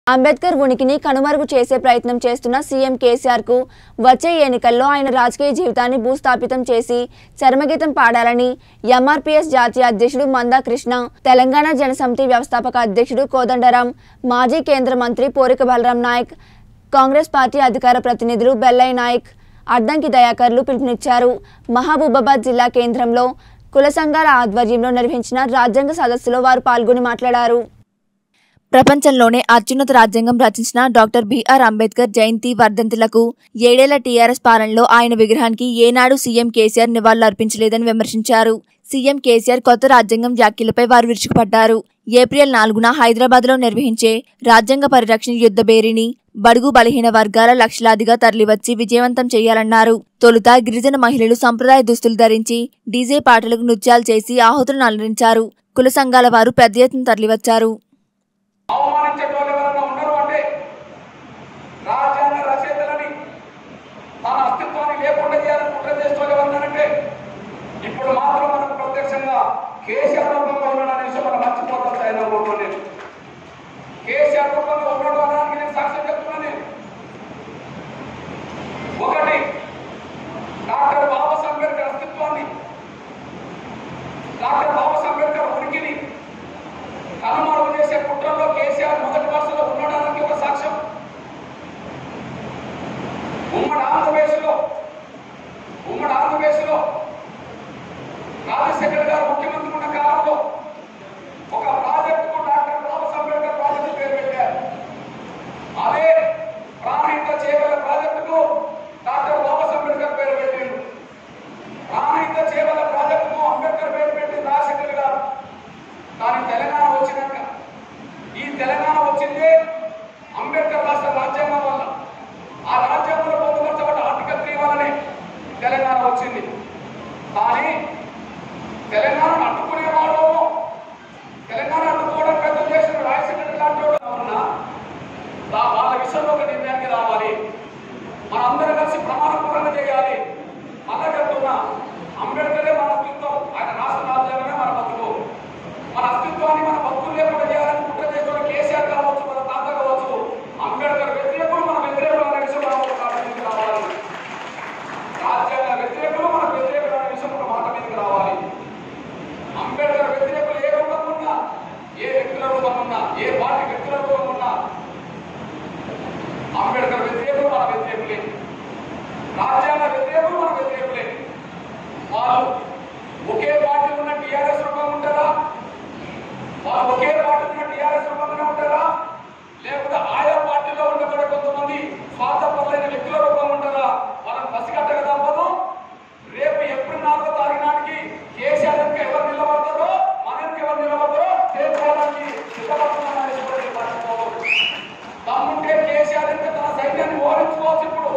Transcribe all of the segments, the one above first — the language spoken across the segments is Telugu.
అంబేద్కర్ ఉనికిని కనుమరుగు చేసే ప్రయత్నం చేస్తున్న సీఎం కేసీఆర్ కు వచ్చే ఎన్నికల్లో ఆయన రాజకీయ జీవితాన్ని భూస్థాపితం చేసి చర్మగీతం పాడాలని ఎంఆర్పీఎస్ జాతీయ అధ్యక్షుడు మందా కృష్ణ తెలంగాణ జనసమితి వ్యవస్థాపక అధ్యక్షుడు కోదండరాం మాజీ కేంద్ర మంత్రి పోరిక బలరాం నాయక్ కాంగ్రెస్ పార్టీ అధికార ప్రతినిధులు బెల్లయ్య నాయక్ అద్దంకి దయాకర్లు పిలుపునిచ్చారు మహబూబాబాద్ జిల్లా కేంద్రంలో కుల సంఘాల ఆధ్వర్యంలో నిర్వహించిన రాజ్యాంగ సదస్సులో వారు పాల్గొని మాట్లాడారు ప్రపంచంలోనే అత్యున్నత రాజ్యాంగం రచించిన డాక్టర్ బిఆర్ అంబేద్కర్ జయంతి వర్ధంతులకు ఏడేళ్ల టీఆర్ఎస్ పాలనలో ఆయన విగ్రహానికి ఏనాడు సీఎం కేసీఆర్ నివాళులర్పించలేదని విమర్శించారు సీఎం కేసీఆర్ కొత్త రాజ్యాంగం వ్యాఖ్యలపై వారు విరుచుకుపడ్డారు ఏప్రిల్ నాలుగున హైదరాబాద్లో నిర్వహించే రాజ్యాంగ పరిరక్షణ యుద్ధ బేరీని బడుగు బలహీన వర్గాల లక్షలాదిగా తరలివచ్చి విజయవంతం చేయాలన్నారు తొలుత గిరిజన మహిళలు సంప్రదాయ దుస్తులు ధరించి డీజే పాటలకు నృత్యాలు చేసి ఆహుతులను అలరించారు కుల సంఘాల వారు పెద్ద ఎత్తున తరలివచ్చారు అవమానించేటోళ్ళు ఎవరైనా ఉన్నారు అంటే రాజ్యాంగ రచయితలని తన అస్తిత్వాన్ని లేకుండా చేయాలని కుట్ర చేసేటోళ్ళు ఎవరన్నారంటే ఇప్పుడు మాత్రం మనకు ప్రత్యక్షంగా కేసీఆర్ రూపంలో ఉన్నాడు అనే విషయం మనం మర్చిపోతాం సైనా నేను కేసీఆర్ రూపంలో ఉన్నాడు అనడానికి నేను సాక్ష్యం చెప్తున్నాను నేను. ఒకటి డాక్టర్ బాబాసాహెబ్ అంబేద్కర్ అస్తిత్వాన్ని డాక్టర్ బాబాసాహెబ్ అంబేద్కర్ ఉనికిని కనుమరుగు చేసే కుట్రలో కేసీఆర్ మొదటి వరుసలో ఉండడానికి ఒక సాక్ష్యం ఉమ్మడి ఆంధ్రప్రదేశ్లో ఉమ్మడి ఆంధ్రప్రదేశ్లో రాజశేఖర్ గారు ముఖ్యమంత్రి ఉన్న కాలంలో ఒక ప్రాజెక్టుకు డాక్టర్ బాబాసాహెబ్ అంబేద్కర్ ప్రాజెక్టు పేరు పెట్టారు అదే ప్రాణహిత చేయగల ప్రాజెక్టుకు డాక్టర్ బాబాసాహెబ్ అంబేద్కర్ పేరు పెట్టిండు ప్రాణహిత చేయగల ప్రాజెక్టుకు అంబేద్కర్ పేరు పెట్టింది రాజశేఖర్ గారు కానీ తెలంగాణ వచ్చినాక ఈ తెలంగాణ వచ్చింది అంబేద్కర్ రాష్ట్ర రాజ్యాంగం వల్ల ఆ రాజ్యాంగంలో పొందుపరచబడ్డ ఆర్టికల్ త్రీ వల్లనే తెలంగాణ వచ్చింది కానీ తెలంగాణను అడ్డుకునేవాడు తెలంగాణ అడ్డుకోవడం పెద్ద చేసిన రాజశేఖర లాంటి వాడు ఉన్నా దా- వాళ్ళ విషయంలో ఒక నిర్ణయానికి రావాలి మనందరం కలిసి ప్రమాణపూర్వకంగా చేయాలి మళ్ళా చెప్తున్నా అంబేద్కరే మన అస్తిత్వం ఆయన రాష్ట్ర రాజ్యాంగమే మన బతుకు మన అస్తిత్వాన్ని మన బతుకులు లేకుండా చేయాలని కుట్ర చేసిన కేసీఆర్ కావచ్చు మన తాత కావచ్చు అంబేద్కర్ వ్యతిరేకులు మన వ్యతిరేకులు అనే విషయం మనం ఒక మాట మీదకి రావాలి రాజ్యాంగ వ్యతిరేకులు మన వ్యతిరేకులు అనే విషయం ఒక మాట మీదకి రావాలి అంబేద్కర్ వ్యతిరేకులు ఏ రూపం ఉన్నా ఏ వ్యక్తుల రూపం ఉన్నా ఏ పార్టీ వ్యక్తుల రూపం ఉన్నా అంబేద్కర్ వ్యతిరేకులు మన వ్యతిరేకులే రాజ్యాంగ వ్యతిరేకులు మన వ్యతిరేకులే వాళ్ళు ఒకే పార్టీ ఉన్న టీఆర్ఎస్ రూపం ఉంటారా వాళ్ళు ఒకే పార్టీ ఉన్న టీఆర్ఎస్ రూపంగానే ఉంటారా లేకపోతే ఆయా పార్టీలో ఉండబడే కొంతమంది స్వార్థపరులైన వ్యక్తుల రూపం ఉంటారా వాళ్ళని పసిగట్టక తప్పదు రేపు ఏప్రిల్ నాలుగో తారీఖు నాటికి కేసీఆర్ వెనుక ఎవరు నిలబడతారో మన వెనుక ఎవరు నిలబడతారో తేల్చుకోవడానికి సిద్ధపడుతున్నామని కూడా నేను మర్చిపోవద్దు. దమ్ముంటే కేసీఆర్ వెనుక తన సైన్యాన్ని ఓడించుకోవచ్చు ఇప్పుడు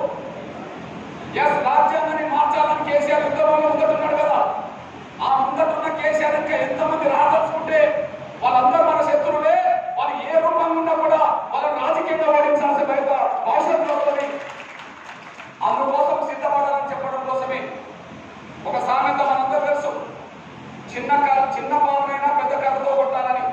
ఎస్ రాజ్యాంగాన్ని మార్చాలని కేసీఆర్ యుద్ధంలో ముందటున్నాడు కదా ఆ ముందటున్న కేసీఆర్ ఇంకా ఎంతమంది రాదలుచుకుంటే వాళ్ళందరూ మన శత్రువులే వాళ్ళు ఏ రూపంగా ఉన్నా కూడా వాళ్ళని రాజకీయంగా ఓడించాల్సిన బయట భవిష్యత్తులో ఉన్నది అందుకోసం సిద్ధపడాలని చెప్పడం కోసమే ఒక సామెత మనందరూ తెలుసు చిన్న కర్ర చిన్న పామునైనా పెద్ద కర్రతో కొట్టాలని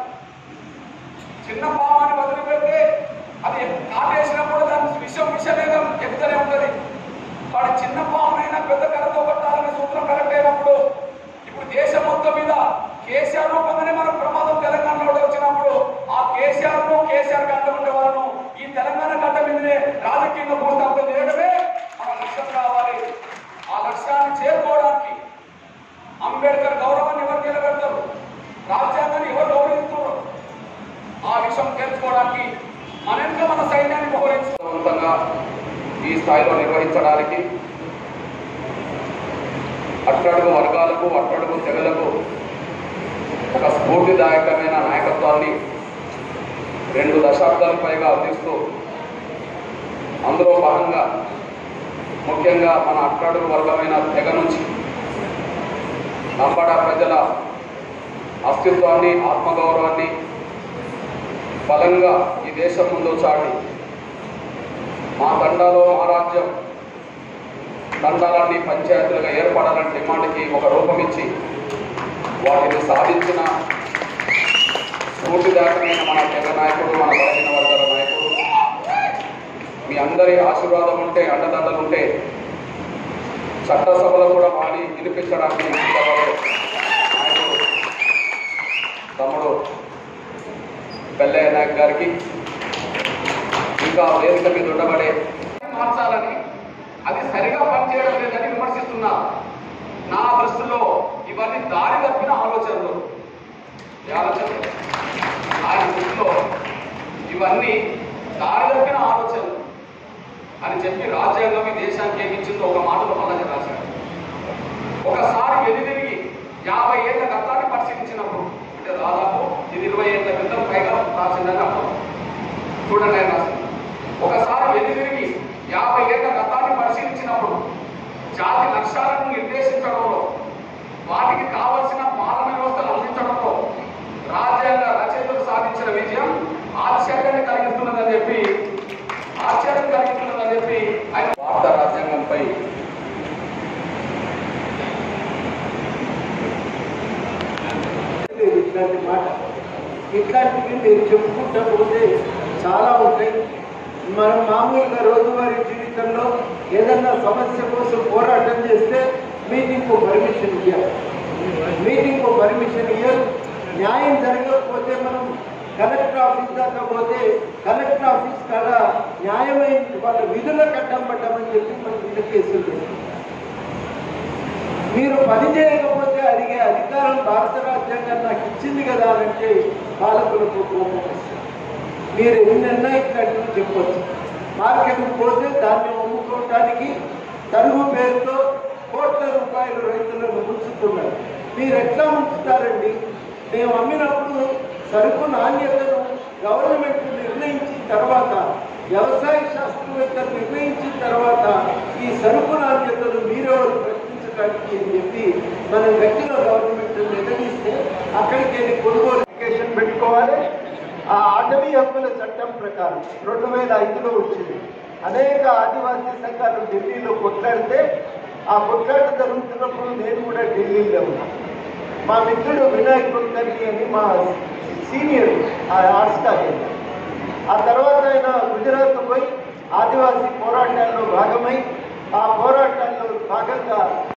చిన్న పామాన్ని వదిలిపెడితే అది కాటేసినప్పుడు దాని విషం విషవేగం ఎక్కుతూనే ఉంటది వాడు చిన్న పామునైనా పెద్ద కర్రతో కొట్టాలనే సూత్రం కరెక్ట్ అయినప్పుడు ఇప్పుడు దేశం మొత్తం మీద కేసీఆర్ రూపంగానే మనకు ప్రమాదం తెలంగాణలో వచ్చినప్పుడు ఆ కేసీఆర్ ను కేసీఆర్ గడ్డ ఉండే వాళ్ళను ఈ తెలంగాణ గడ్డ మీదనే రాజకీయంగా భూస్థాపన చేయడమే మన లక్ష్యం కావాలి ఆ లక్ష్యాన్ని చేరుకోవడానికి అంబేద్కర్ గౌరవాన్ని ఎవరు నిలబెడతారు రాజ్యాంగాన్ని ఎవరు గౌరవిస్తున్నారు ఆ విషయం తెలుసుకోవడానికి మన వెనుక మన సైన్యాన్ని మోహరించుకుంటా ఈ స్థాయిలో నిర్వహించడానికి అట్టడుగు వర్గాలకు అట్టడుగు తెగలకు ఒక స్ఫూర్తిదాయకమైన నాయకత్వాన్ని రెండు దశాబ్దాలకు పైగా అందిస్తూ అందులో భాగంగా ముఖ్యంగా మన అట్టడుగు వర్గమైన తెగ నుంచి లంబాడ ప్రజల అస్తిత్వాన్ని ఆత్మగౌరవాన్ని బలంగా ఈ దేశం ముందు చాటి మా తండాలో మా రాజ్యం తండాలన్నీ పంచాయతీలుగా ఏర్పడాలని డిమాండ్కి ఒక రూపం ఇచ్చి వాటిని సాధించిన స్ఫూర్తిదాయకమైన మన తెగ నాయకుడు మన బలహీన వర్గాల నాయకుడు అందరి ఆశీర్వాదం ఉంటే అండదండలు ఉంటే చట్టసభలో కూడా మాడి వినిపించడానికి సిద్ధపడే నాయకుడు తమ్ముడు పెళ్ళయ్య నాయక్ గారికి ఇంకా వేదిక మీద ఉండబడే మార్చాలని అది సరిగా పనిచేయడం లేదని విమర్శిస్తున్నా నా దృష్టిలో ఇవన్నీ దారి తప్పిన ఆలోచనలు ఈ ఆలోచనలు ఆయన దృష్టిలో ఇవన్నీ దారి తప్పిన ఆలోచనలు అని చెప్పి రాజ్యాంగం ఈ దేశానికి ఏమిచ్చిందో ఒక మాటలో మళ్ళీ రాశారు ఒకసారి వెనుదిరిగి యాభై ఏళ్ల గతాన్ని పరిశీలించినప్పుడు అంటే దాదాపు ఇది ఇరవై ఏళ్ల క్రితం పైగా రాసిందని అర్థం చూడండి ఆయన రాసింది ఒకసారి వెనుదిరిగి యాభై ఏళ్ల గతాన్ని పరిశీలించినప్పుడు జాతి లక్ష్యాలను నిర్దేశించడంలో వాటికి కావలసిన పాలన వ్యవస్థలు అందించడంలో రాజ్యాంగ రచయితలు సాధించిన విజయం ఆశ్చర్యాన్ని కలిగిస్తున్నదని చెప్పి ఆశ్చర్యం కలిగిస్తున్నదని చెప్పి ఆయన భారత రాజ్యాంగంపై లేదు ఇట్లాంటి మాట ఇట్లాంటివి మీరు చెప్పుకుంటా పోతే చాలా ఉంటాయి మనం మామూలుగా రోజువారీ జీవితంలో ఏదన్నా సమస్య కోసం పోరాటం చేస్తే మీటింగ్కు పర్మిషన్ ఇవ్వాలి మీటింగ్కు పర్మిషన్ ఇవ్వరు న్యాయం జరగకపోతే మనం కలెక్టర్ ఆఫీస్ దాకా పోతే కలెక్టర్ ఆఫీస్ కాడ న్యాయమైన వాళ్ళ విధులకు అడ్డం పడ్డామని చెప్పి మనం మీద కేసులు పెడతాం మీరు పని చేయకపోతే అడిగే అధికారం భారత రాజ్యాంగం నాకు ఇచ్చింది కదా అని అంటే పాలకులకు కోపం వస్తుంది మీరు ఎన్నెన్నా ఇట్లాంటివి చెప్పొచ్చు మార్కెట్కి పోతే దాన్ని అమ్ముకోవడానికి తరుగు పేరుతో కోట్ల రూపాయలు రైతులను ఉంచుతున్నారు మీరు ఎట్లా ఉంచుతారండి మేము అమ్మినప్పుడు సరుకు నాణ్యతను గవర్నమెంట్ నిర్ణయించిన తర్వాత వ్యవసాయ శాస్త్రవేత్తలు నిర్ణయించిన తర్వాత ఈ సరుకు నాణ్యతను మీరెవరు ప్రశ్నించడానికి అని చెప్పి మనం గట్టిగా గవర్నమెంట్ నిర్ణయిస్తే అక్కడికి వెళ్ళి కొనుగోలు అప్లికేషన్ పెట్టుకోవాలి ఆ అటవీ హక్కుల చట్టం ప్రకారం రెండు వేల ఐదులో వచ్చింది అనేక ఆదివాసీ సంఘాలు ఢిల్లీలో కొట్లాడితే ఆ కొట్లాట జరుగుతున్నప్పుడు నేను కూడా ఢిల్లీలో ఉన్నాను మా మిత్రుడు వినాయక్ కుల్కర్ణి అని మా సీనియర్ ఆ ఆర్ట్స్ కాలేజ్ ఆ తర్వాత ఆయన గుజరాత్ పోయి ఆదివాసీ పోరాటాల్లో భాగమై ఆ పోరాటాల్లో భాగంగా